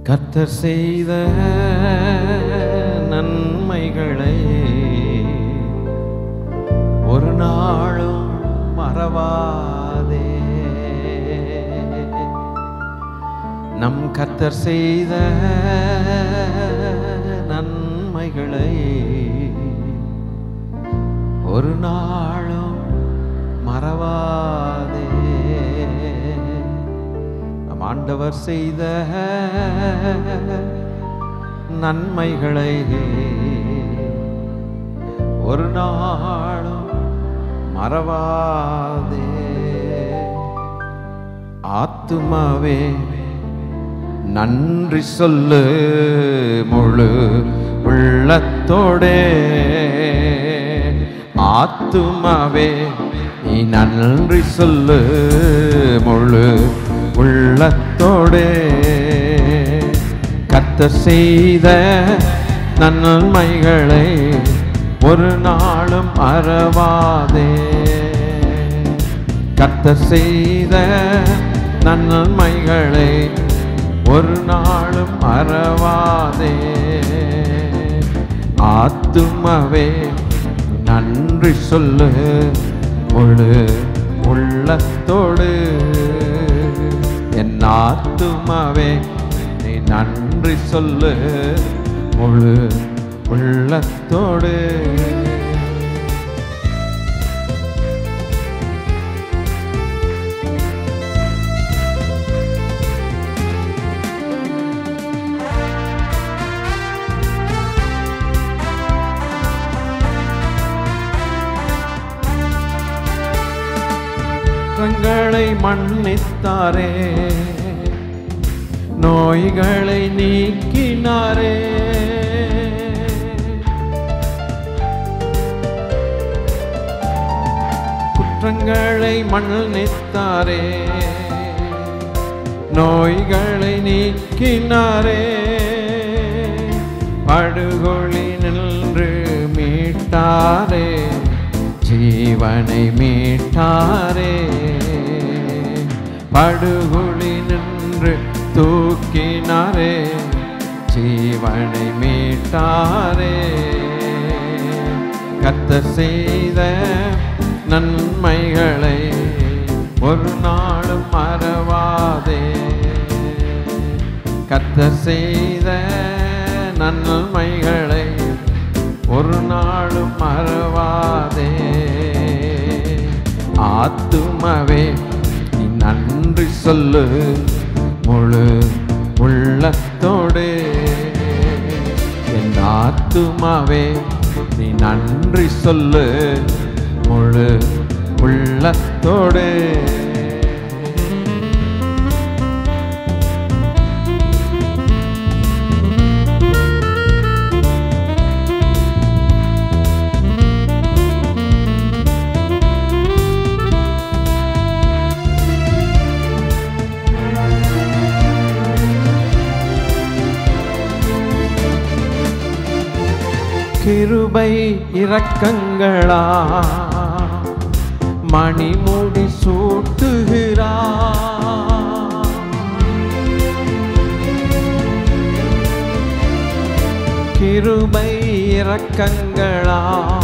கர்த்தர் செய்த நன்மைகளை ஒரு நாளும் மறவாதே நம் கர்த்தர் செய்த நன்மைகளை ஒரு நாளும் மறவாதே நம் ஆண்டவர் செய்த நன்மைகளை ஒரு நாளும் மறவாதே ஆத்துமாவே நன்றி சொல்லு முழு உள்ளத்தோடே ஆத்துமாவே நீ நன்றி சொல்லு முழு உள்ளத்தோடே கத்த செய்த நன்மைகளை ஒரு நாளும் மறவாதே கத்த செய்த நன்மைகளை ஒரு நாளும் மறவாதே ஆத்துமவே நன்றி சொல்லு முழு உள்ளத்தோடு என் ஆத்துமவே நீ நன்றி சொல்லு முழு உள்ளத்தோடு குற்றங்களை மன்னித்தாரே நோய்களை நீக்கினாரே குற்றங்களை மன்னித்தாரே நோய்களை நீக்கினாரே படுகொழி நின்று மீட்டாரே ஜீவனை மீட்டாரே படுகொழி நின்று தூக்கினாரே ஜீவனை மீட்டாரே கத்த செய்த நன்மைகளை ஒரு நாளும் மறவாதே கத்த செய்த நன்மைகளை ஒரு நாளும் மறவாதே ஆத்துமவே நீ நன்றி சொல்லு முழு உள்ளத்தோடு என் ஆத்துமாவே நீ நன்றி சொல்லு முழு உள்ளத்தோடு கிருபை இரக்கங்களா மணிமுடி சூட்டுகிறா கிருபை இரக்கங்களா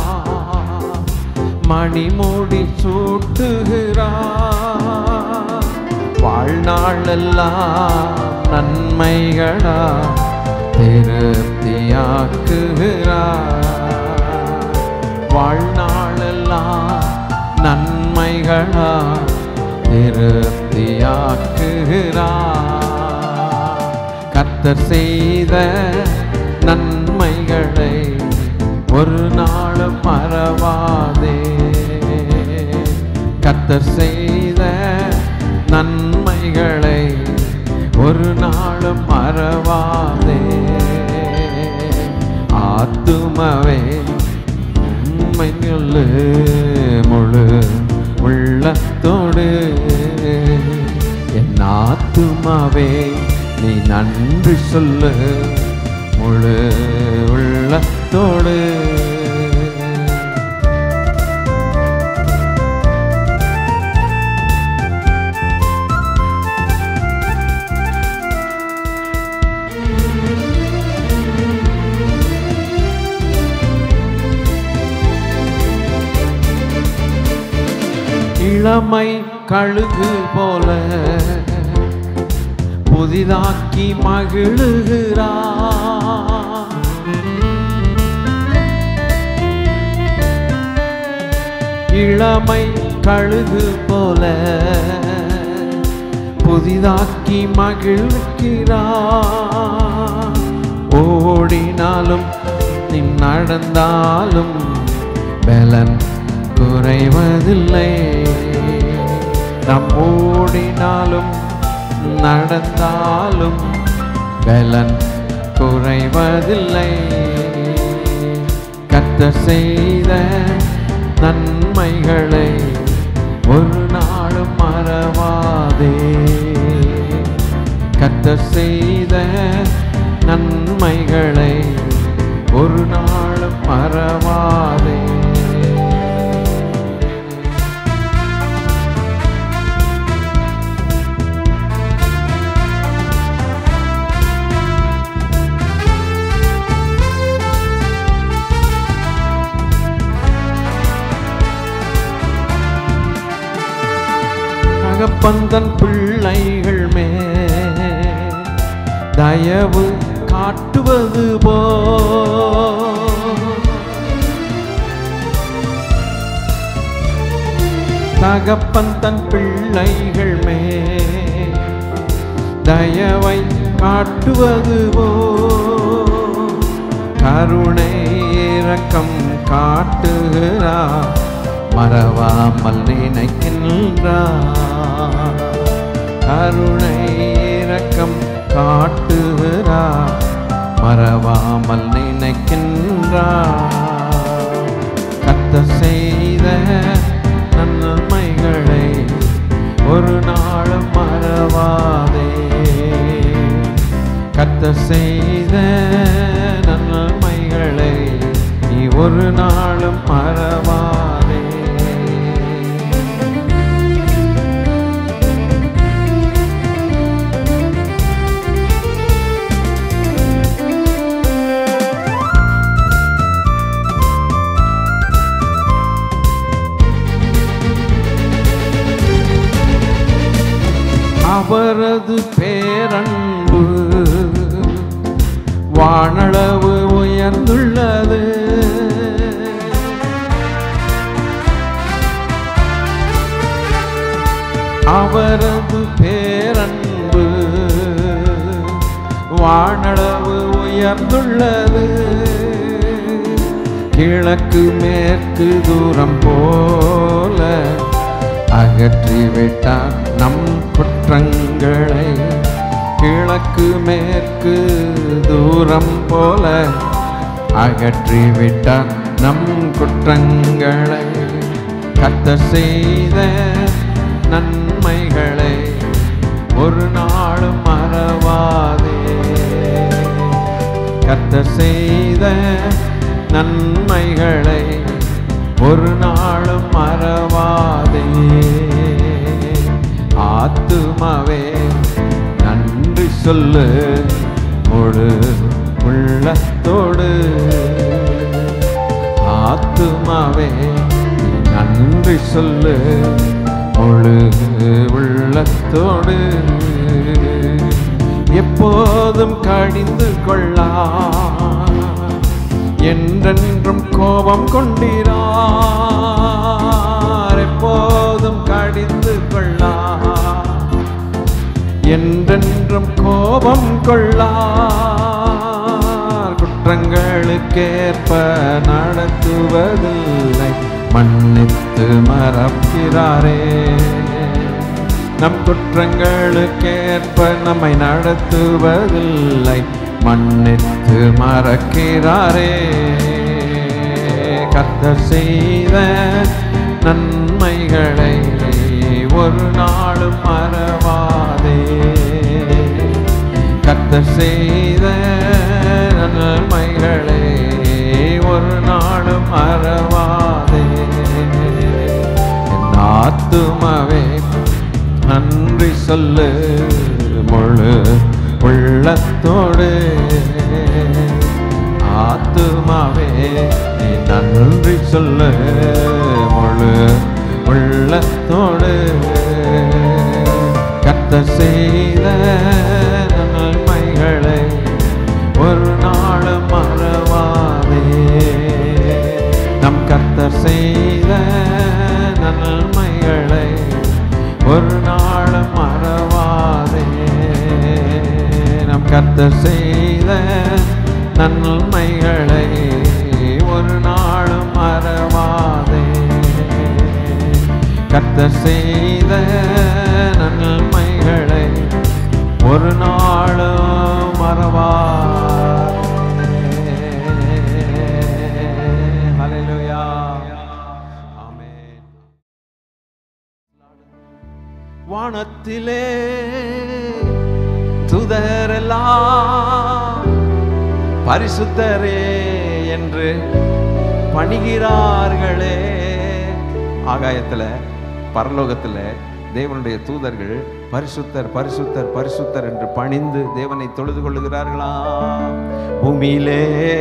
மணிமுடி சூட்டுகிறா வாழ்நாளெல்லாம் நன்மைகளா திருப்தியாக்குகிறார் வாழ்நாளெல்லாம் நன்மைகளா திருப்தியாக்குகிறார் கத்தர் செய்த நன்மைகளை ஒரு நாளும் மறவாதே கத்தர் செய்த நன்மைகளை ஒரு நாளும் மறவாதே ஆத்துமவே உண்மை சொல்லு முழு உள்ளத்தோடு என் ஆத்துமாவே நீ நன்றி சொல்லு முழு உள்ளத்தோடு இளமை கழுகு போல புதிதாக்கி மகிழுகிறார் இளமை கழுகு போல புதிதாக்கி மகிழ்கிறார் ஓடினாலும் நீ நடந்தாலும் பலன் குறைவதில்லை நம் ஓடினாலும் நடந்தாலும் பலன் குறைவதில்லை கத்த செய்த நன்மைகளை ஒரு நாளும் மறவாதே கத்த செய்த நன்மைகளை ஒரு நாளும் மறவாதே தகப்பந்தன் பிள்ளைகள் மே தயவு காட்டுவது போ தகப்பன் தன் பிள்ளைகள் மே தயவை காட்டுவது போ கருணை இரக்கம் காட்டுகிறார் மறவாமல் நினைக்கின்றார் கருணை இரக்கம் காட்டுகிறார் மறவாமல் நினைக்கின்றார் கத்த செய்த நன்மைகளை ஒரு நாளும் மறவாதே கத்த செய்த நன்மைகளை நீ ஒரு நாளும் மறவாதே அவரது பேரன்பு வானளவு உயர்ந்துள்ளது அவரது பேரன்பு வானளவு உயர்ந்துள்ளது கிழக்கு மேற்கு தூரம் போல அகற்றிவிட்டார் நம் குற்றங்களை கிழக்கு மேற்கு தூரம் போல அகற்றிவிட்டார் நம் குற்றங்களை கத்த செய்த நன்மைகளை ஒரு நாளும் மறவாதே கத்த செய்த நன்மைகளை ஒரு நாளும் மறவாதே ஆத்துமாவே நன்றி சொல்லு முழு உள்ளத்தோடு ஆத்துமாவே நீ நன்றி சொல்லு முழு உள்ளத்தோடு எப்போதும் கடிந்து கொள்ளா என்றென்றும் கோபம் கொண்டிரார் எப்போதும் கடிந்து கொள்ளா என்றென்றும் கோபம் கொள்ளார் குற்றங்களுக்கேற்ப நடத்துவதில்லை மன்னித்து மறக்கிறாரே நம் குற்றங்களுக்கேற்ப நம்மை நடத்துவதில்லை மன்னித்து மறக்கிறாரே கத்த செய்த நன்மைகளை ஒரு நாளும் மறவாதே கத்த செய்த நன்மைகளை ஒரு நாளும் மறவாதே என் ஆத்துமாவே நன்றி சொல்லு முழு உள்ளத்தோடு ஆத்துமாவே நீ நன்றி சொல்லு முழு உள்ளத்தோடு கர்த்தர் செய்த நன்மைகளை ஒரு நாளும் மறவாதே நம் கர்த்தர் செய்த நன்மைகளை ஒரு நாளும் மறவாதே நம் கர்த்தர் செய்த நன்மைகளை ஒரு நாளும் மறவாதே கர்த்தர் செய்த நன்மைகளை ஒரு நாளும் மறவாதே ஹalleluya ஆமென் வானத்திலே துதரெல்லாம் பரிசுத்தரே என்று பணிகிறார்களே ஆகாயத்துல பரலோகத்துல தேவனுடைய தூதர்கள் பரிசுத்தர் பரிசுத்தர் பரிசுத்தர் என்று பணிந்து தேவனை தொழுது கொள்ளுகிறார்களா பூமியிலே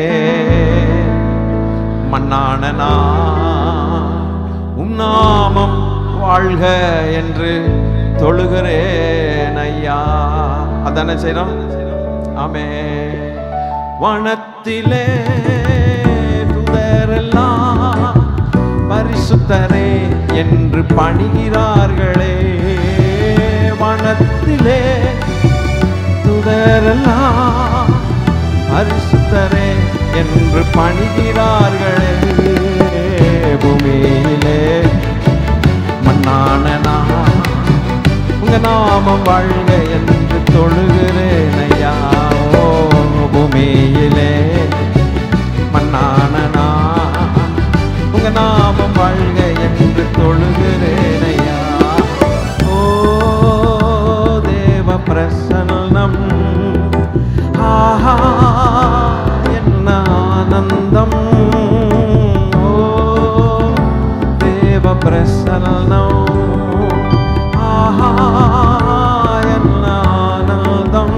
மண்ணான நான் உம் நாமம் வாழ்க என்று தொழுகிறேன் ஐயா அதானே செய்யணும் ஆமே வனத்திலே துதரெல்லாம் பரிசுத்தரே என்று பணிகிறார்களே வனத்திலே துதரெல்லாம் பரிசுத்தரே என்று பணிகிறார்களே பூமியிலே மண்ணான நான் உங்க நாமம் வாழ்க என்று தொழுகிறேன் ஐயா ஓ பூமியிலே மண்ணான நான் உங்க நாமம் வாழ்க என்று தொழுகிறேன் ஐயா ஓ தேவ பிரசன்னம் ஆஹா என்ன ஆனந்தம் ஓ தேவ பிரசன்னம் ஆஹா என்ன ஆனந்தம்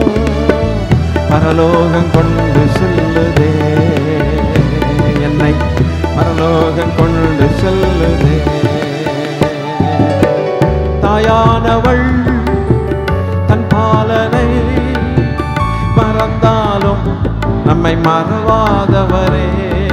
பரலோகம் கொண்டு செல்லுதே என்னை பரலோகம் கொண்டு செல்லுதே தாயானவள் தன் பாலனை மறந்தாலும் நம்மை மறவாதவரே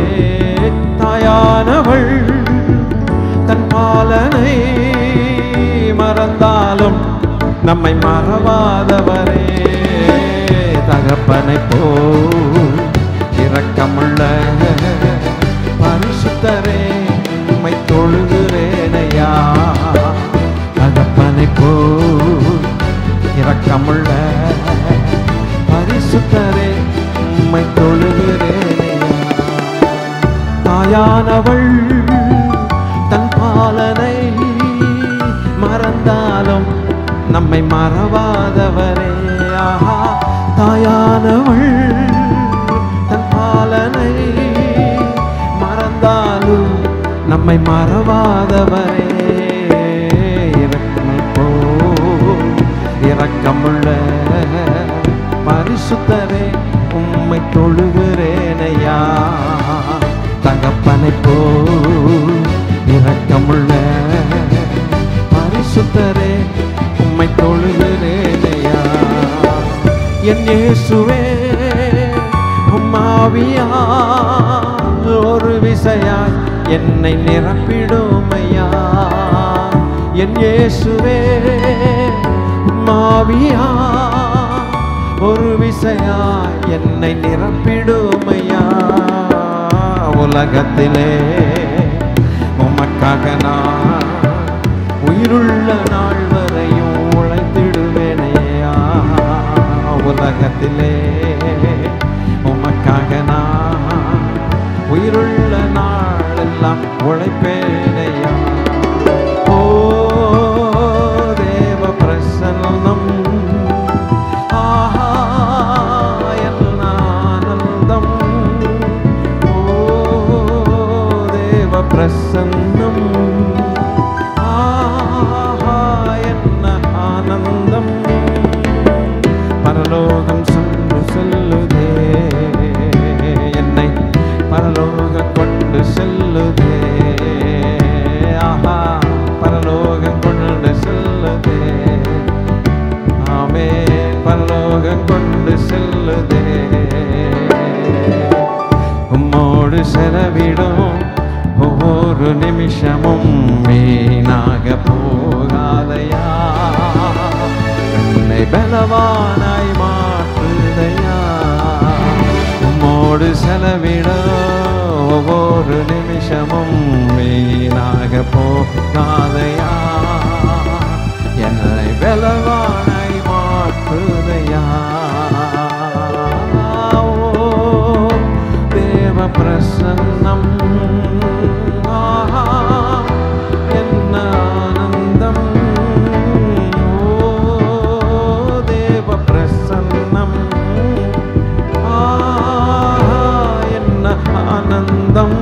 தாயானவள் தன் பாலனை மறந்தாலும் நம்மை மறவாதவரே தகப்பனை போல் இரக்கமுள்ள பரிசுத்தரே உம்மை தொழுகிறேனையா தகப்பனை போல் இரக்கமுள்ள பரிசுத்தரே உம்மை தொழுகிறேனையா தாயானவள் தன் பாலனை மறந்தாலும் நம்மை மறவாதவரே ஆஹா தாயானவள் தன் பாலனை மறந்தாலும் நம்மை மறவாதவரே இறக்கம் போல் இரக்கமுள்ள பரிசுத்தரே உம்மை தொழுகிறேனையா தகப்பனை போல் இரக்கமுள்ள பரிசுத்தரே உம்மை தொழுகிறேனையா என் இயேசுவே உம்மாவியா ஒரு விசையாய் என்னை நிரப்பிடுமையா என் இயேசுவே உம்மாவியா ஒரு விசையாய் என்னை நிரப்பிடுமையா உலகத்திலே உமக்காக நான் உயிருள்ள நாள் வரையும் உழைத்திடுவேனையா உலகத்திலே உமக்காக நான் உயிருள்ள நாளெல்லாம் உழைப்பேனையா ஓ தேவ பிரசன்னம் ஆஹா என்ன ஆனந்தம் ஓ தேவ பிரசன்னம் ஆஹா என்ன ஆனந்தம் பரலோகம் சென்று செல்லுதே என்னை பரலோக கொண்டு செல்லுதே ஆஹா செல்லுதே உம்மோடு செலவிடும் ஒவ்வொரு நிமிஷமும் வீணாக போகாதையா என்னை பலவானாய் மாற்றுதையா உம்மோடு செலவிட ஒவ்வொரு நிமிஷமும் வீணாக போகாதையா என்னை பலவானாய் மாற்றுதையா ஓ, தேவ பிரசன்னம் ஆஹா, என்ன ஆனந்தம் ஓ, தேவ பிரசன்னம் ஆஹா, என்ன ஆனந்தம்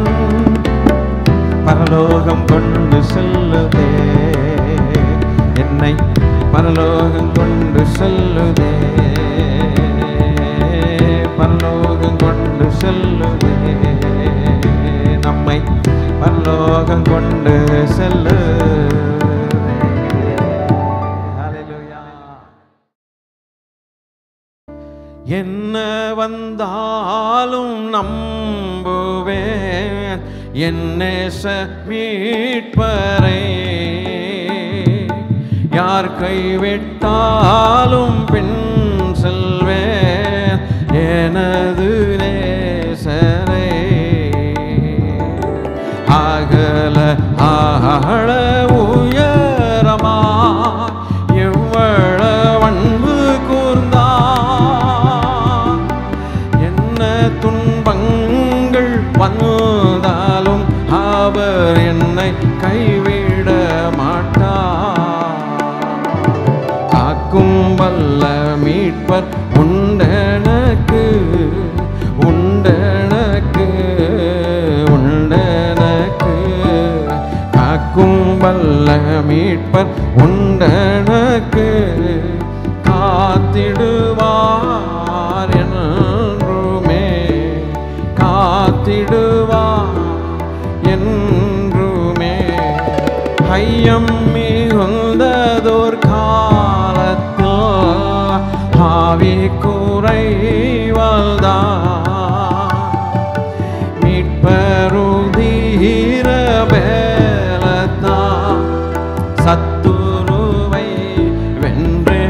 பரலோகம் கொண்டு செல்லுதே என்னை பரலோகம் கொண்டு செல்லுதே பரலோகம் கொண்டு செல்லுதே நம்மை பரலோகம் கொண்டு செல்லு என்ன வந்தாலும் நம்புவேன் என் நேச மீட்பரை யார் கைவிட்டாலும் பின் செல்வேன் எனது நேசரை அகல ஆழ உயரமா எவ்வள அன்பு கூர்ந்தான் என்ன துன்பங்கள் வந்தாலும் அவர் என்னை கைவிட மாட்டார் காக்கும் வல்ல மீட்பர் உண்டனக்கு உண்டனக்கு உண்டனக்கு காக்கும் வல்ல மீட்பர் உண்டனக்கு காத்திடுவார் என்றுமே காத்திடுவார் என்றுமே ஐயம் மிகுந்ததோர் காலத்தில் ஆவி குறைவல்தா மீட்பருதீர பேலத்தா சத்துருவை வென்றே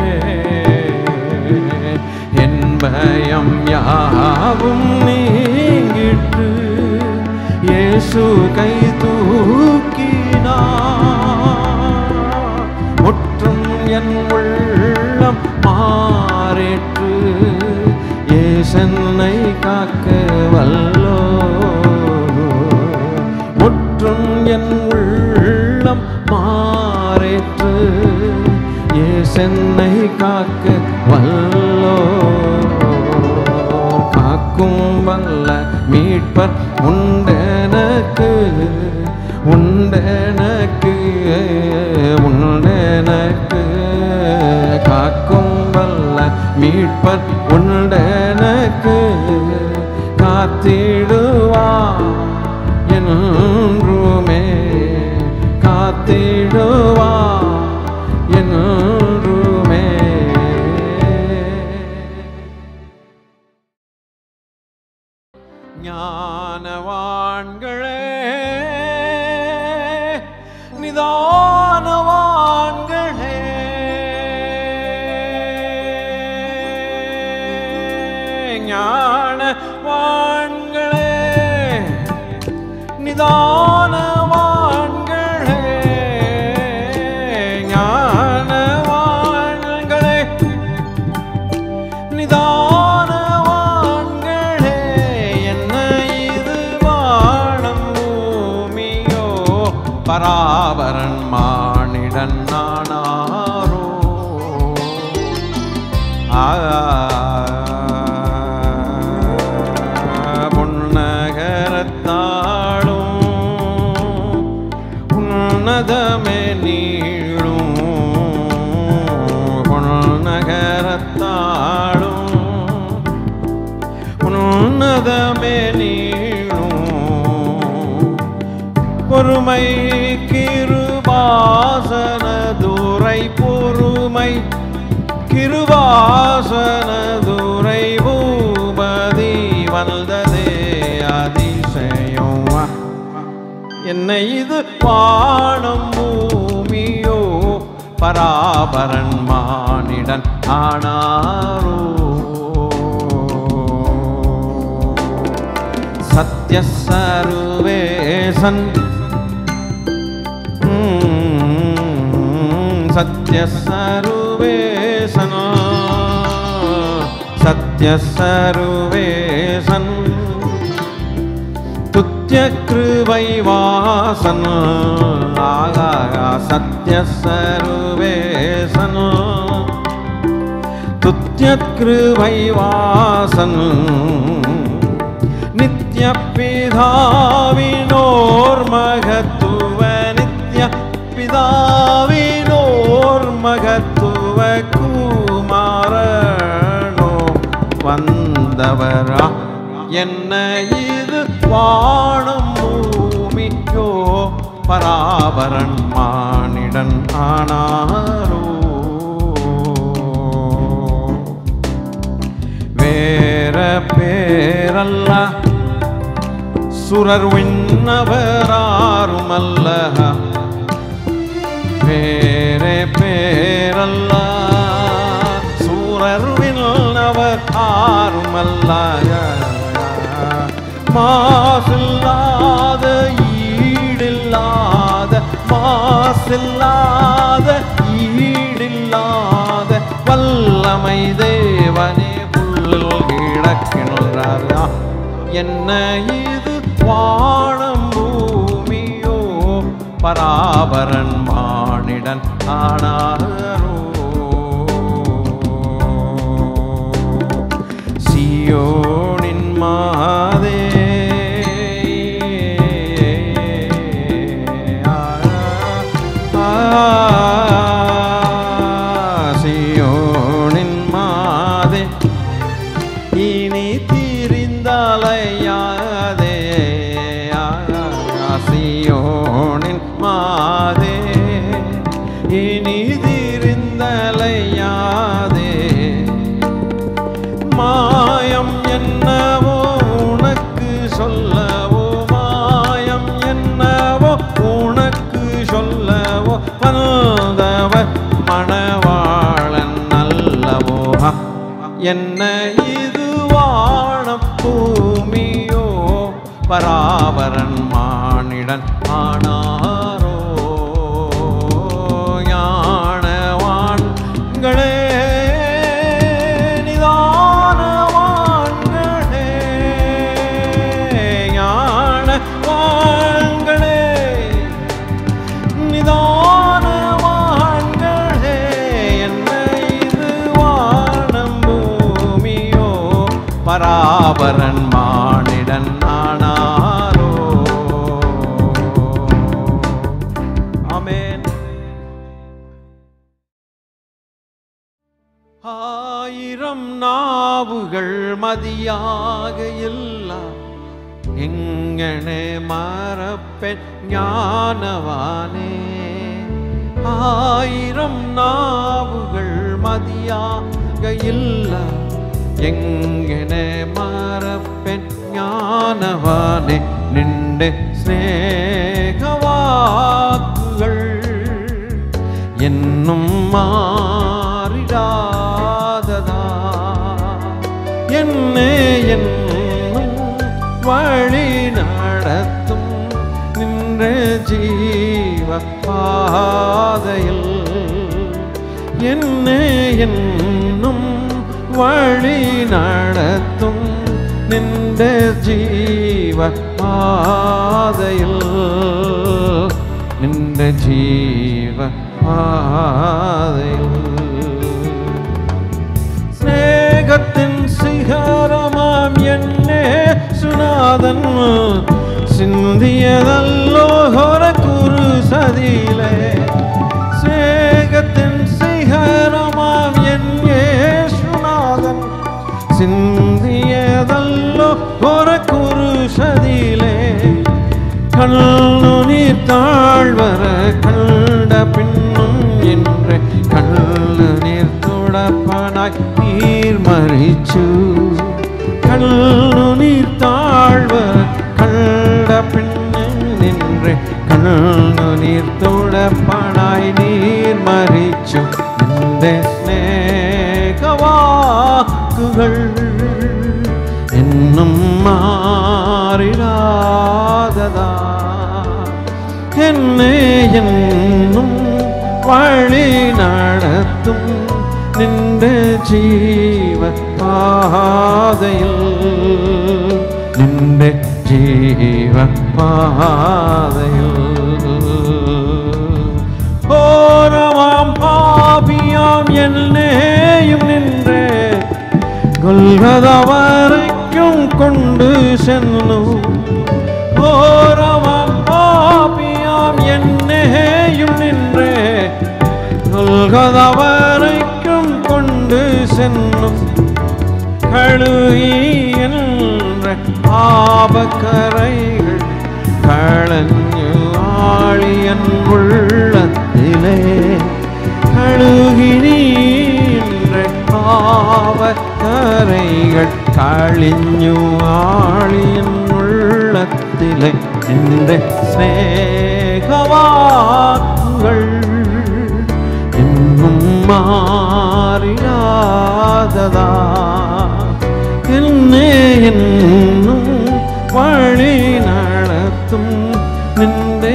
என் பயம் யாவும் நீங்கிட்டு இயேசு கை தூக்கினார் முற்றும் என் உள்ளம் மாறேற்று ஏசன்னை காக்க வல்லோ முற்றும் என் உள்ளம் மாறேற்று ஏசென்னை காக்க வல்லோ காக்கும் வல்ல மீட்பர் உண்டெனக்கு உண்டெனக்கு உண்டெனக்கு காக்கும் வல்ல மீட்பர் உண்டெனக்கு காத்திடுவா என்றுமே காத்திடுவா என்றுமே ஞானவான்களே நிதானவான்களே ஞானவான்களே நிதானவான்களே ஞானவான்களே நிதானவான்களே என்ன இது வானம் பூமியோ பராபரன் மானிடன் நானாரோ ஆ பொன்னகரத்தாளும் உன்னதமே நீளும் பொன்னகரத்தாளும் உன்னதமே நீளும் பொறுமை கிருபாசன துரை பொறுமை கிருபாசன துரை என்ன இது வானம் பூமியோ பராபரன் மானிடன் ஆனாரோ சத்ய சர்வேசன் சத்ய சர்வேசன் சத்ய சர்வேசன் துத்திய கிருபை வாசன் ஆகா சத்ய சர்வேசன் துத்திய கிருபை வாசன் நித்ய பிதாவினோர் மகத்துவ நித்ய பிதாவினோர் மகத்துவ குமாரனோ வந்தவரா என்ன இது வானம் பூமியோ பராபரன் மானிடன் ஆனாரோ வேற பேரல்ல சுரர் விண்ணவராருமல்ல வேறே பேரல்ல சூரர் விண்ணவர் ஆருமல்ல மாசில்லாத ஈடில்லாத மாசில்லாத ஈடில்லாத வல்லமை தேவனே புல்லில் கிடக்கின்றாரா என்ன இது வானம் பூமியோ பராபரன் மானிடன் ஆனாரோ சியோனின் மாதே சியோனின் மாதே இனி திரிந்தலையாதே சியோனின் மாதே இனி திரிந்தலையாதே மாயம் என்னவோ உனக்கு சொல்லவோ மாயம் என்னவோ உனக்கு சொல்லவோ வந்தவர் மணவாளன் அல்லவோ ஹ! என்ன இது வானம் பூமியோ பராபரன் மானிடன் ஆனாரோ ஞானவான்களே நிதானவான்களே ஞானவான்களே நிதானவான்களே என்ன இது வானம் பூமியோ பராபரன் மானிடன் ஆனாரோ ஆமென் ஆயிரம் நாவுகள் மதியாக எல்லாம் எங்கனே மறப்பெண் ஞானவானே ஆயிரம் நாவுகள் மதியாக இல்ல எங்கனே மறப்பெண் ஞானவானே நின்று ஸ்நேகவாக்குகள் என்னும் மாறிடாததா என்னே என்னும் வழி நடத்தும் நின்ற ஜீவ பாதையில் என்னே என்னும் வழி நடத்தும் நின்ற ஜீவ பாதையில் நின்ற ஜீவ பாதையில் സ്നേഹത്തിൻ സിഹാരമാം എന്നെ സുനാഥൻ സിന്ധിയതല്ലോ ഹൊര കുരുസതിയിലെ സ്നേഹത്തിൻ സിഹാരമാം എന്നെ സുനാഥൻ സിന്ധിയതല്ലോ ഹൊര കുരുസതിയിലെ கண்ணுநீர் தாழ்வர கண்ட பின்னும் என்று கண்ணுநீர் துடப்பனாய் நீர் மறிச்சு கண்ணுநீர் தாழ்வர கண்ட பின்னும் நின்று തകപ്പനായി നീർ മരിച്ചു നിന്റെ സ്നേഹവാക്കുകൾ എന്നും മാറിടാതതാ എന്നെ എന്നും വഴി നടത്തും നിന്റെ ജീവപാതയിൽ നിന്റെ ജീവപാതയിൽ ഓരമാം പാപിയാം എന്നെയും നിന്റെ കൊൽകത വരയ്ക്കും കൊണ്ട് ചെന്നു ഓരമാം പാപിയാം എന്നെയും നിന്റെ കൊൽകത വരയ്ക്കും കൊണ്ട് ചെന്നു കഴുകി എன்ற പാപക്കரைകൾ കളഞ്ഞു ആളിയൻ உள்ளத்திலே கழுகி நீன்ற പാപക്കരൈകൾ കളിഞ്ഞു ആളിയൻ ഉള്ളത്തിലെ എൻ്റെ സ്നേഹവാക്കുകൾ എന്നും മാറിയാതതാ എന്നെ എന്നും വഴി നടത്തും നിന്റെ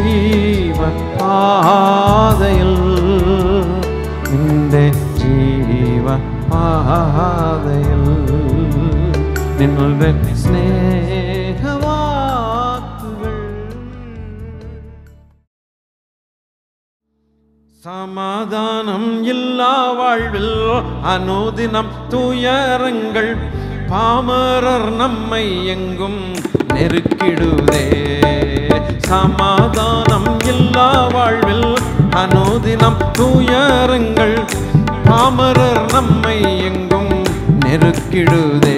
ജീവപാതയിൽ നിന്റെ ജീവപാതയിൽ നിങ്ങളുടെ സ്നേഹവാക്കുകൾ சமாதானம் இல்லா வாழ்வில் அனுதினம் துயரங்கள் பாமரர் நம்மை எங்கும் நெருக்கிடுதே சமாதானம் இல்லா வாழ்வில் அனுதினம் துயரங்கள் பாமரர் நம்மை எங்கும் நெருக்கிடுதே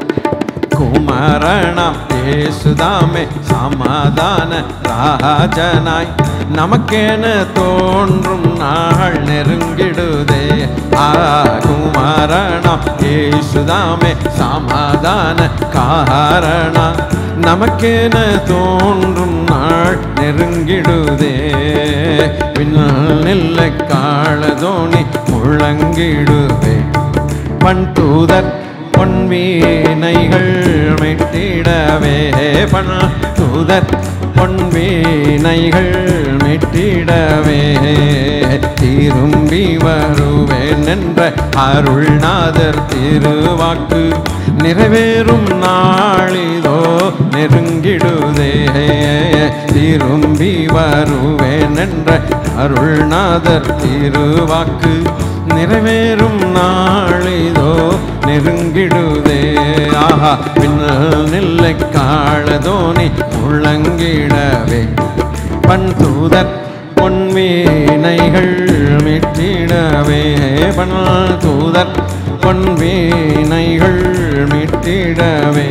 குமரணம் യേശുദാമേ സമാധാന രാജനായി നമുക്കെன தோன்றும் நாள் நெருங்கிடுதே ஆ குமாரணம் യേശുദാമേ சமாதான காரண நமக்கென தோன்றும் நாள் நெருங்கிடுதே பின்னல் காளதோணி முழங்கிடுவே பண் தூதர் பொன்வீனைகள் மெட்டிடவே பண் தூதர் பொன்வீனைகள் மெட்டிடவே திரும்பி வருவேன் என்ற அருள்நாதர் திருவாக்கு நிறைவேறும் நாளிதோ நெருங்கிடுதே திரும்பி வருவேன் என்ற அருள்நாதர் திருவாக்கு நிறைவேறும் நாளிதோ நெருங்கிடுதே ஆஹா பின்னல் நில்லை காளதோனி முழங்கிடவே பண் தூதர் பொன்வீனைகள் மீட்டிடவே பண் தூதர் பொன்வீனைகள் மீட்டிடவே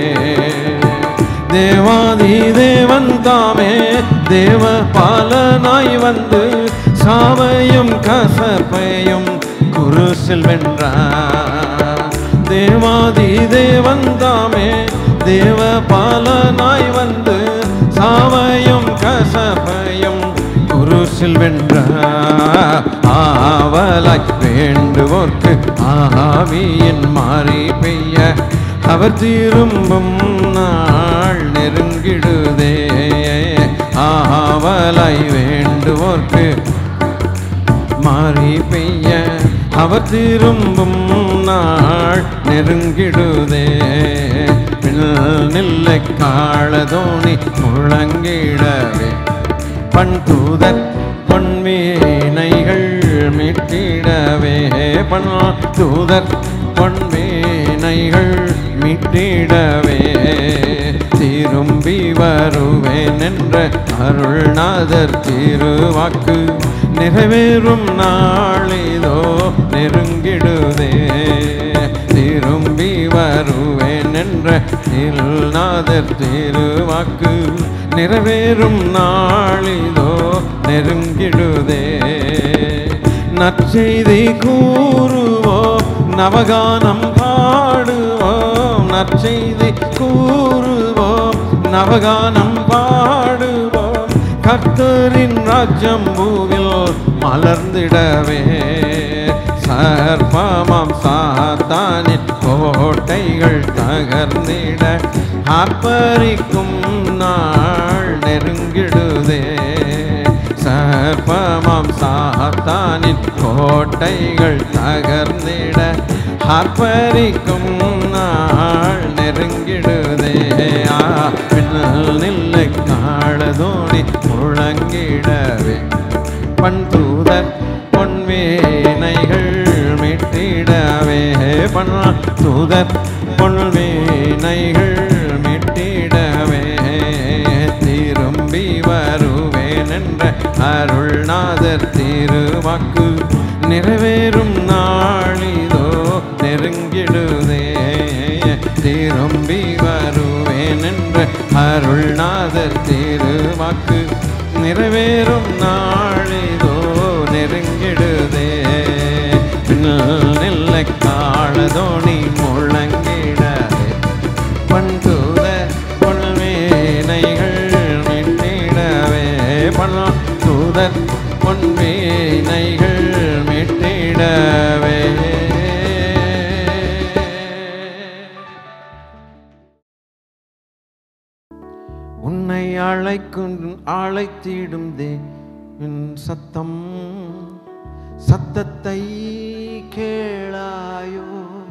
தேவாதி தேவன் தாமே தேவ பாலனாய் வந்து சாவையும் கசப்பையும் குருசில் வென்றார் தேவாதி தேவன் தாமே தேவ பாலனாய் வந்து சாவையும் கசப்பையும் குருசில் வென்றார் ஆவலாய் வேண்டுவோர்க்கு ஆவியின் மாறி பெய்ய அவர் திரும்பும் நாள் நெருங்கிடுதே ஆவலாய் வேண்டுவோர்க்கு மாறி பெய்ய அவர் திரும்பும் நாள் நெருங்கிடுதே நில்லை காளதோணி முழங்கிடவே பண் தூதர் பொன்வீனைகள் மீட்டிடவே பண் தூதர் பொன்வீனைகள் மீட்டிடவே திரும்பி வருவேன் என்ற அருள்நாதர் திருவாக்கு நிறைவேறும் நாளிதோ நெருங்கிடுதே திரும்பி வருவேன் என்ற திருநாதர் திருவாக்கு நிறைவேறும் நாளிதோ நெருங்கிடுதே நற்செய்தி கூறுவோம் நவகானம் பாடுவோம் நற்செய்தி கூறுவோம் நவகானம் பாடுவோம் கர்த்தரின் ராஜ்யம் பூவில் மலர்ந்திடவே சர்ப்பமாம் சாத்தானின் கோட்டைகள் தகர்ந்திட ஆர்ப்பரிக்கும் நாள் நெருங்கிடுதே சர்ப்பமாம் சாத்தானின் கோட்டைகள் தகர்ந்திட ஆர்ப்பரிக்கும் நாள் நெருங்கிடுதே ஆ, பின்னல் நில்லை காடதோடி முழங்கிடவே பண் தூதர் பொன்வேனைகள் மீட்டிடவே பண் தூதர் பொன்வேனைகள் மீட்டிடவே திரும்பி வருவேன் என்ற அருள்நாதர் திருவாக்கு நிறைவேறும் நாளிதோ நெருங்கிடுதே திரும்பி வருவேன் என்ற அருள்நாதர் திருவாக்கு நிறைவேறும் நாளிதோ நெருங்கிடுதே பின்னல் நெல்லை காலதோணி முழங்கிடவே பண்புத பொன்வேனைகள் மீட்டிடவே பண்ண தூதர் பொன்வேனைகள் மீட்டிடவே உன்னை அழைக்கும் அழைத்திடும் தேவின் சத்தம் சத்தத்தை கேளாயோ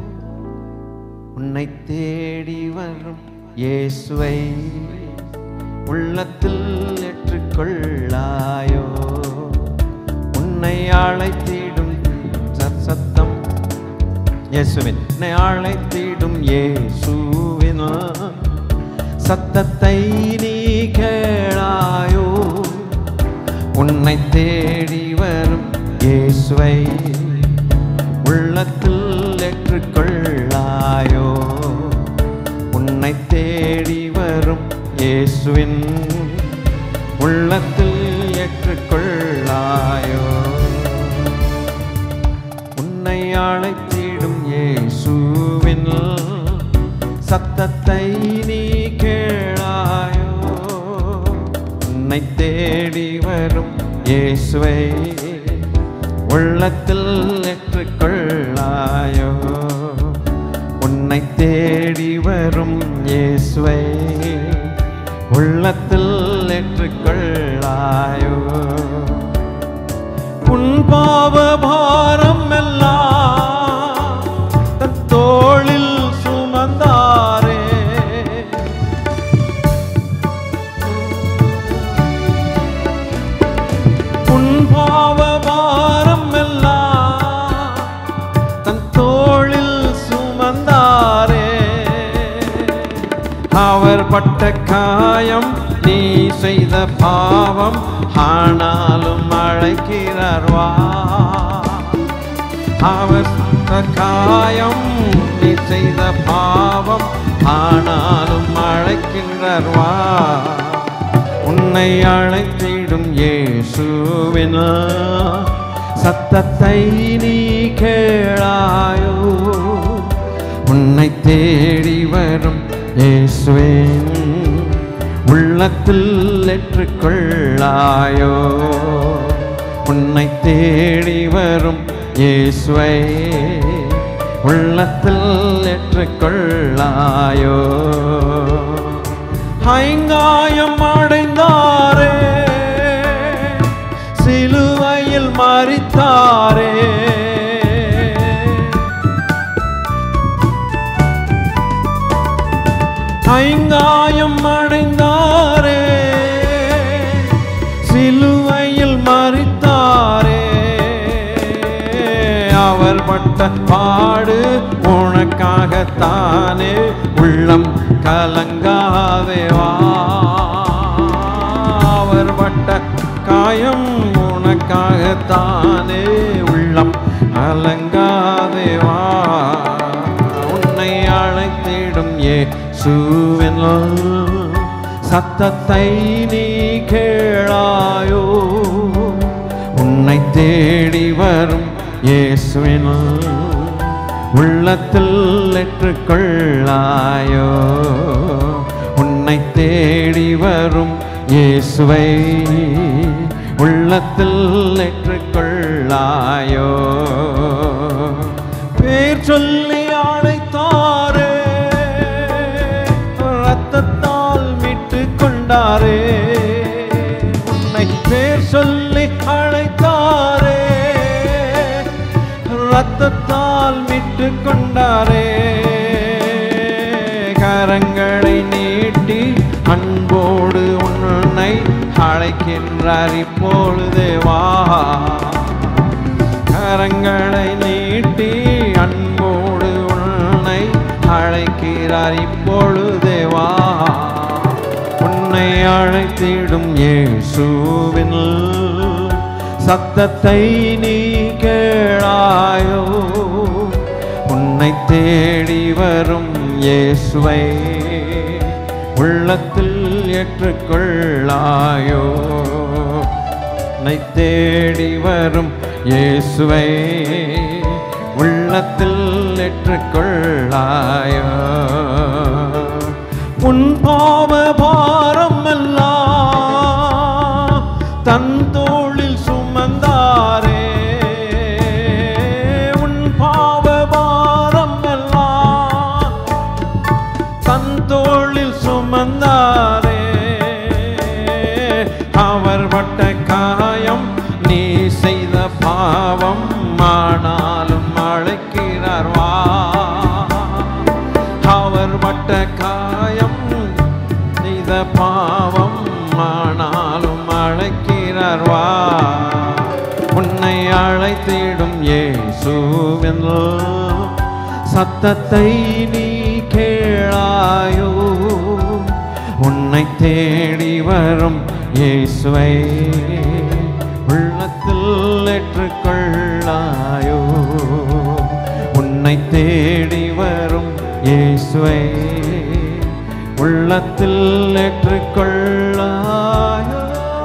உன்னை தேடி வரும் இயேசுவை உள்ளத்தில் ஏற்றுக்கொள்ளாயோ உன்னை அழைத்திடும் ச- சத்தம் இயேசுவின் உன்னை அழைத்திடும் இயேசுவின் சத்தத்தை நீ கேளாயோ உன்னை தேடி வரும் இயேசுவை உள்ளத்தில் ஏற்றுக்கொள்ளாயோ உன்னை தேடி வரும் இயேசுவின் உள்ளத்தில் ஏற்றுக்கொள்ளாயோ உன்னை அழைத்திடும் இயேசுவின் சத்தத்தை நீ கேளாயோ உன்னை தேடி வரும் இயேசுவை உள்ளத்தில் ஏற்றுக்கொள்ளாயோ உன்னை தேடி வரும் இயேசுவை உள்ளத்தில் ஏற்றுக்கொள்ளாயோ உன் பாவ பாரம் எல்லாம் தன் தோளில் சுமந்தாரே உன் பாவ பாரம் எல்லாம் தன் தோளில் சுமந்தாரே அவர் பட்ட காயம் நீ செய்த பாவம் ஆனாலும் அழைக்கிறார் வா அவர் பட்ட காயம் நீ செய்த பாவம் ஆனாலும் அழைக்கின்றார் வா உன்னை அழைத்திடும் இயேசுவின் சத்தத்தை நீ கேளாயோ உன்னை தேடி வரும் இயேசுவின் உள்ளத்தில் ஏற்றுக்கொள்ளாயோ உன்னை தேடி வரும் இயேசுவை உள்ளத்தில் ஏற்றுக்கொள்ளாயோ ஐங்காயம் அடைந்தாரே சிலுவையில் மறித்தாரே ஐங்காயம் அடைந்தாரே சிலுவையில் மறித்தாரே அவர் பட்ட பாடு உனக்காகத்தானே உள்ளம் கலங்காதே வா அவர் பட்ட காயம் உனக்காகத்தானே உள்ளம் அலங்காதே வா உன்னை அழைத்திடும் இயேசுவின் சத்தத்தை நீ கேளாயோ உன்னை தேடி வரும் இயேசுவின் உள்ளத்தில் ஏற்றுக்கொள்ளாயோ உன்னை தேடி வரும் இயேசுவை உள்ளத்தில் ஏற்றுக்கொள்ளாயோ பேர் சொல்லி அழைத்தாரே ரத்தத்தால் மீட்டு கொண்டாரே உன்னை பேர் சொல்லி அழைத்தாரே ரத்தத்தால் மீட்டு கொண்டாரே கரங்களை நீட்டி அன்போடு உன்னை அழைக்கின்றார் இப்பொழுதே வா கரங்களை நீட்டி அன்போடு உன்னை அழைக்கிறார் இப்பொழுதே வா உன்னை அழைத்திடும் இயேசுவின் சத்தத்தை நீ கேளாயோ உன்னை தேடி வரும் இயேசுவை உள்ளத்தில் ஏற்றுக்கொள்ளாயோ உன்னை தேடி வரும் இயேசுவை உள்ளத்தில் ஏற்றுக்கொள்ளாயோ உன் பாவ பாரம் எல்லாம் தன் தோளில் சுமந்தாரே உன் பாவ பாரம் எல்லாம் தன் தோளில் சுமந்தாரே அவர் பட்ட காயம் நீ செய்த பாவம் ஆனாலும் அழைக்கிறார் வா அவர் பட்ட காயம் செய்த பாவம் ஆனாலும் அழைக்கிறார் வா உன்னை அழைத்திடும் இயேசுவின் சத்தத்தை நீ கேளாயோ உன்னை தேடி வரும் இயேசுவை உள்ளத்தில் ஏற்றுக்கொள்ளாயோ உன்னை தேடி வரும் இயேசுவை உள்ளத்தில் ஏற்றுக்கொள்ளாயோ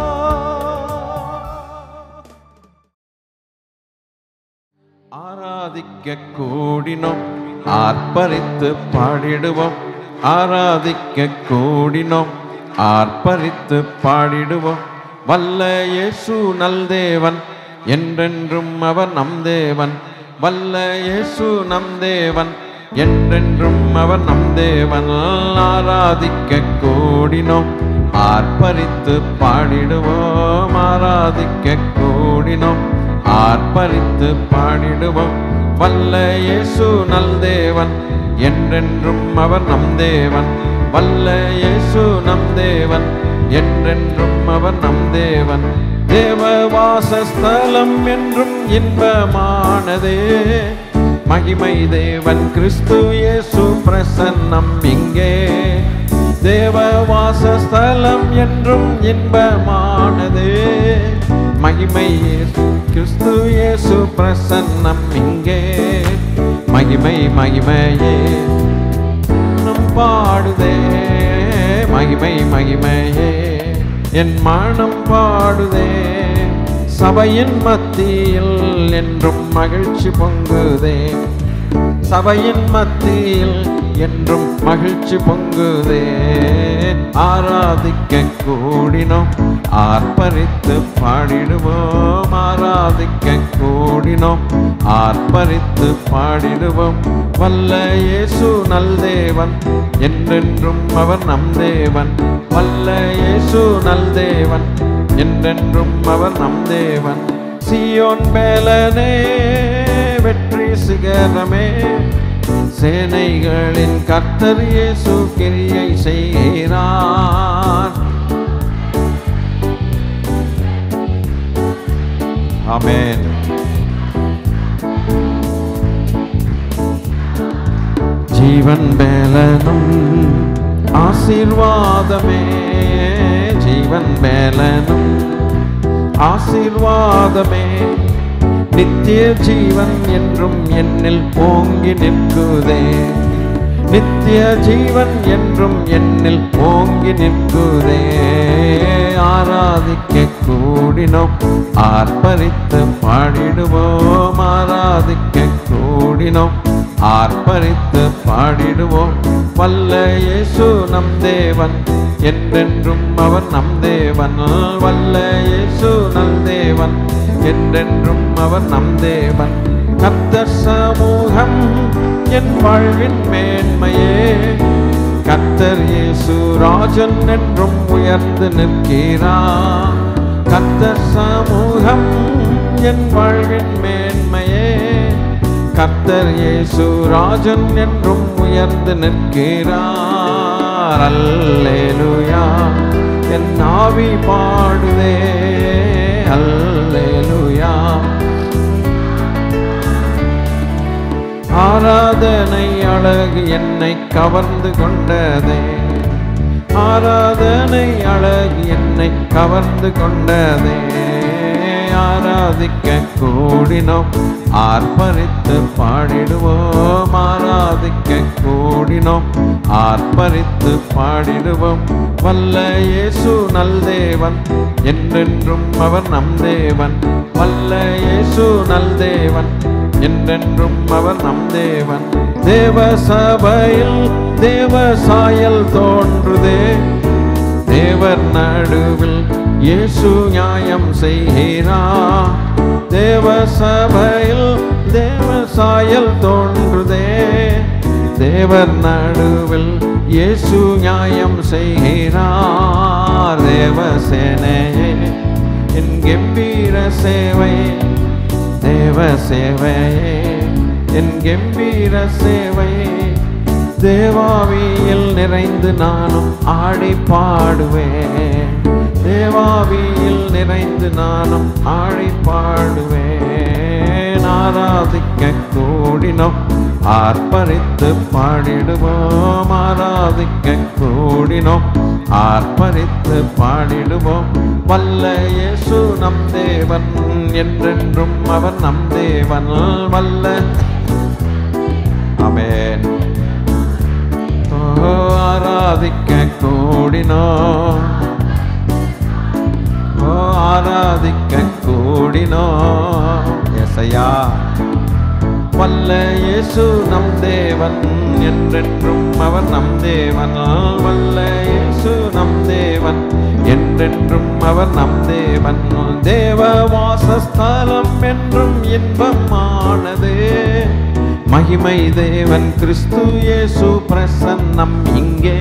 ஆராதிக்க கூடினோம் ஆர்ப்பரித்து பாடிடுவோம் ஆராதிக்க கூடினோம் ஆர்ப்பரித்து பாடிடுவோம் வல்ல இயேசு நல் தேவன் என்றென்றும் அவர் நம் தேவன் வல்ல இயேசு நம் தேவன் என்றென்றும் அவர் நம் தேவன் ஆராதிக்க கூடினோம் ஆர்ப்பரித்து பாடிடுவோம் ஆராதிக்க கூடினோம் ஆர்ப்பரித்து பாடிடுவோம் வல்ல இயேசு நல் தேவன் என்றென்றும் அவர் நம் தேவன் வல்ல இயேசு நம் தேவன் என்றென்றும் அவர் நம் தேவன் தேவ வாசஸ்தலம் என்றும் இன்பமானதே மகிமை தேவன் கிறிஸ்து இயேசு பிரசன்னம் இங்கே தேவ வாசஸ்தலம் என்றும் இன்பமானதே மகிமை இயேசு கிறிஸ்து இயேசு பிரசன்னம் இங்கே மகிமை மகிமையே மனம் பாடுதே மகிமை மகிமையே என் மனம் பாடுதே சபையின் மத்தியில் என்றும் மகிழ்ச்சி பொங்குதே சபையின் மத்தியில் என்றும் மகிழ்ச்சி பொங்குதே ஆராதிக்க கூடினோம் ஆர்ப்பரித்து பாடிடுவோம் ஆராதிக்க கூடினோம் ஆர்ப்பரித்து பாடிடுவோம் வல்ல இயேசு நல் தேவன் என்றென்றும் அவர் நம் தேவன் வல்ல இயேசு நல் தேவன் என்றென்றும் அவர் நம் தேவன் சியோன் பேலனே வெற்றி சிகரமே சேனைகளின் கர்த்தர் இயேசு கிரியை செய்கிறார் ஆமென் ஜீவன் பேலனும் ஆசீர்வாதமே ஜீவன் பேலனும் ஆசீர்வாதமே நித்திய ஜீவன் என்றும் என்னில் ஓங்கி நிற்குதே நித்திய ஜீவன் என்றும் என்னில் ஓங்கி நிற்குதே ஆராதிக்க கூடினோம் ஆர்ப்பரித்து பாடிடுவோம் ஆராதிக்க கூடினோம் ஆர்ப்பரித்து பாடிடுவோம் வல்ல இயேசு நம் தேவன் என்றென்றும் அவர் நம் தேவன் வல்ல இயேசு நல் தேவன் என்றென்றும் அவர் நம் தேவன் கர்த்தர் சமூகம் என் வாழ்வின் மேன்மையே கர்த்தர் இயேசு ராஜன் என்றும் உயர்ந்து நிற்கிறார் கர்த்தர் சமூகம் என் வாழ்வின் மேன்மையே கர்த்தர் இயேசு ராஜன் என்றும் உயர்ந்து நிற்கிறார் அல்லேலுயா என் ஆவி பாடுதே அல்லேலுயா ஆராதனை அழகு என்னை கவர்ந்து கொண்டதே ஆராதனை அழகு என்னை கவர்ந்து கொண்டதே ஆராதிக்க கூடினோம் ஆர்ப்பரித்து பாடிடுவோம் ஆராதிக்க கூடினோம் ஆர்ப்பரித்து பாடிடுவோம் வல்ல இயேசு நல் தேவன் என்றென்றும் அவர் நம் தேவன் வல்ல இயேசு நல் தேவன் என்றென்றும் அவர் நம் தேவன் தேவ சபையில் தேவ சாயல் தோன்றுதே தேவர் நடுவில் இயேசு நியாயம் செய்கிறார் தேவ சபையில் தேவ சாயல் தோன்றுதே தேவர் நடுவில் இயேசு நியாயம் செய்கிறார் தேவ சேனையே என் கம்பீர சேவை தேவ சேவையே என் கம்பீர சேவையே தேவாவியில் நிறைந்து நானும் ஆடி பாடுவேன் தேவாவியில் நிறைந்து நானும் ஆடி பாடுவேன் ஆராதிக்க கூடினோம் ஆர்ப்பரித்து பாடிடுவோம் ஆராதிக்க கூடினோம் ஆர்ப்பரித்து பாடிடுவோம் வல்ல இயேசு நம் தேவன் என்றென்றும் அவர் நம் தேவன் வல்ல அமேன் ஓ ஆராதிக்க கூடினோம் ஓ ஆராதிக்க கூடினோம் எசையா வல்ல இயேசு நம் தேவன் என்றென்றும் அவர் நம் தேவன் வல்ல இயேசு நம் தேவன் என்றென்றும் அவர் நம் தேவன் தேவ வாசஸ்தலம் என்றும் இன்பமானது மகிமை தேவன் கிறிஸ்து இயேசு பிரசன்னம் இங்கே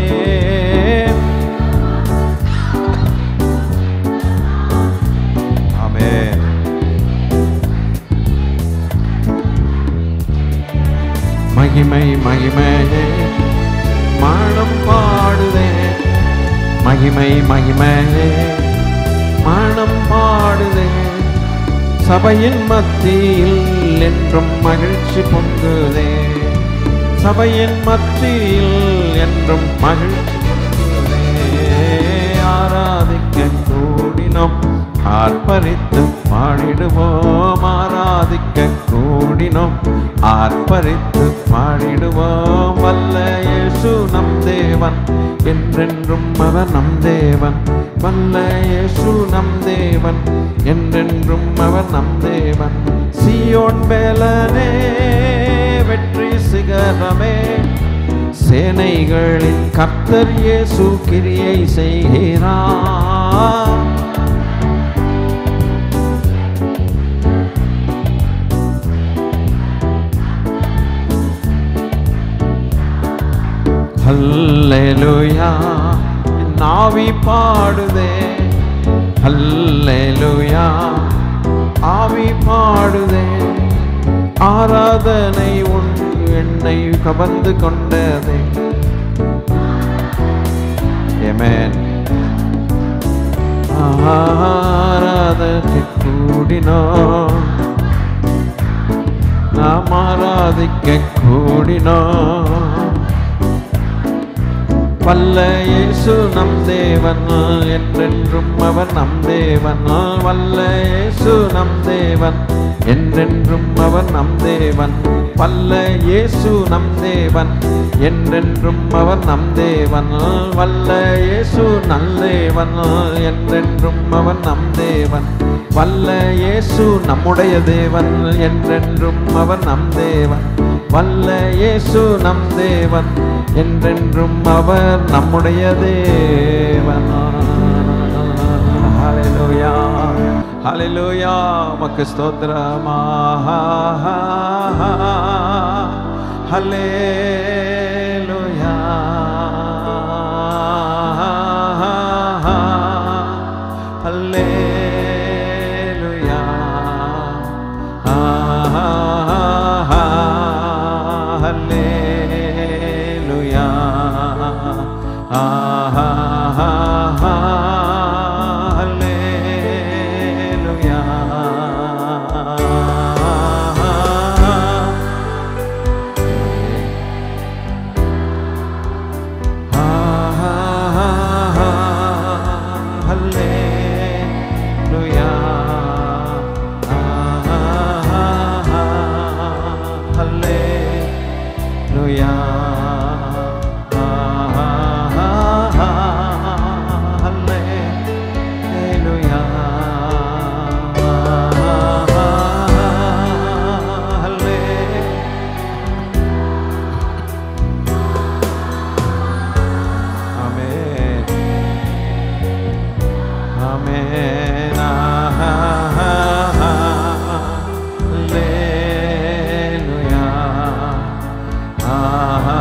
ஆமென் மகிமை மகிமையே மானம் பாடுதே மகிமை மகிமையே மானம் பாடுதே சபையின் மத்தியில் என்றும் மகிழ்ச்சி பொங்குதே சபையின் மத்தியில் என்றும் மகிழ்ச்சி பொங்குதே ஆராதிக்க கூடினோம் ஆர்ப்பரித்து பாடிடுவோம் ஆராதிக்க கூடினோம் ஆர்ப்பரித்து பாடிடுவோம் வல்ல இயேசு நம் தேவன் என்றென்றும் அவர் நம் தேவன் வல்ல இயேசு நம் தேவன் என்றென்றும் அவர் நம் தேவன் சியோன் பேலனே வெற்றி சிகரமே சேனைகளின் கர்த்தர் இயேசு கிரியை செய்கிறார் ஹல்லேலூயா என் ஆவி பாடுதே ஹல்லேலூயா ஆவி பாடுதே ஆராதனை உண்டு என்னை கவர்ந்து கொண்டதே எமேன் ஆராதனை கூடினோம் நாம் ஆராதிக்க கூடினோம் வல்ல இயேசு நம் தேவன் என்றென்றும் அவர் நம் தேவன் வல்ல இயேசு நம் தேவன் என்றென்றும் அவர் நம் தேவன் வல்ல இயேசு நம் தேவன் என்றென்றும் அவர் நம் தேவன் வல்ல இயேசு நல்லேவன் என்றென்றும் அவர் நம் தேவன் வல்ல இயேசு நம்முடைய தேவன் என்றென்றும் அவர் நம் தேவன் வல்ல இயேசு நம் தேவன் என்றென்றும் அவர் நம்முடைய தேவன் ஹalleluya ஹalleluya மக்கு ஸ்தோத்திரமா ஹalleluya ஹalleluya ஹalleluya ஹalleluya ஹalleluya ஹalleluya ஹalleluya ஹalleluya Amen. Amen. Hallelujah.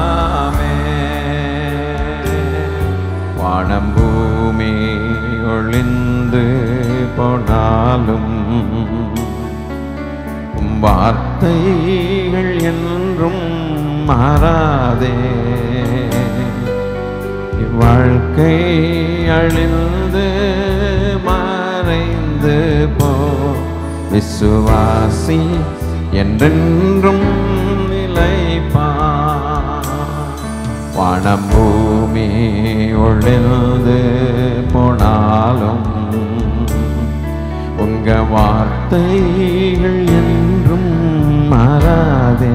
Amen. வானம் பூமி ஒளிந்து போனாலும் உம் வார்த்தைகள் என்றும் மாறாதே இவ்வாழ்க்கை அழிந்து மறைந்து போ விசுவாசி என்றென்றும் நிலைப்பா வானம் பூமி ஒளிந்து போனாலும் உங்க வார்த்தைகள் என்றும் மாறாதே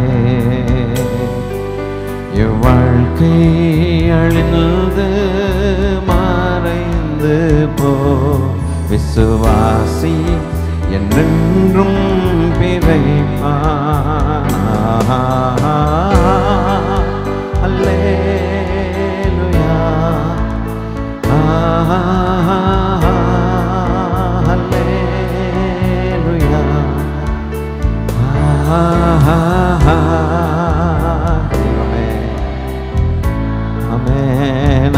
இவ்வாழ்க்கை அழிந்து மறைந்து போ விசுவாசி என்றென்றும் பிழைப்பா அல்லேலுயா அல்லேலுயா Amen.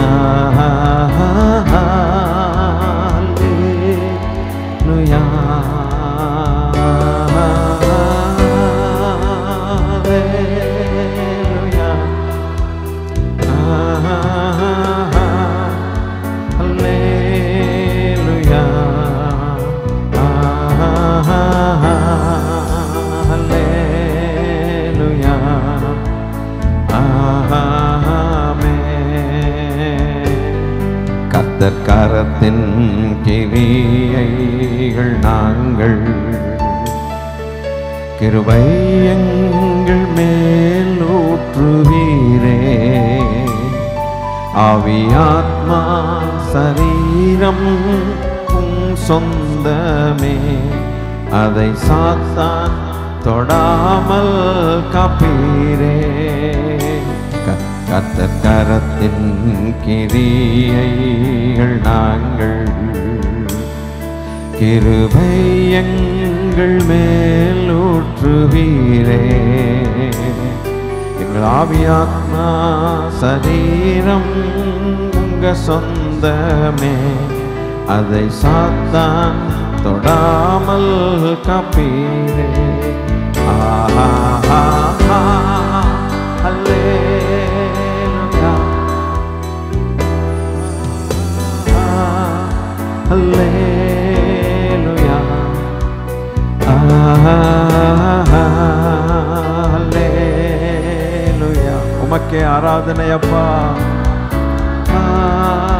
கத்தற்காரத்தின் கிரியைகள் நாங்கள் கிருபை எங்கள் மேல் ஊற்றுவீரே ஆவியாத்மா சரீரம் உம் சொந்தமே அதை சாத்தான் தொடாமல் காப்பீரே க- கத்தற்கரத்தின் கிரியைகள் நாங்கள் கிருபை எங்கள் மேல் ஊற்றுவீரே எங்கள் ஆவியாத்மா சரீரம் உங்க சொந்தமே அதை சாத்தான் தொடாமல் காப்பீரே ஆஹா ஆஹா அல்லேலூயா அல்லேலூயா அல்லேலூயா உமக்கே ஆராதனை அப்பா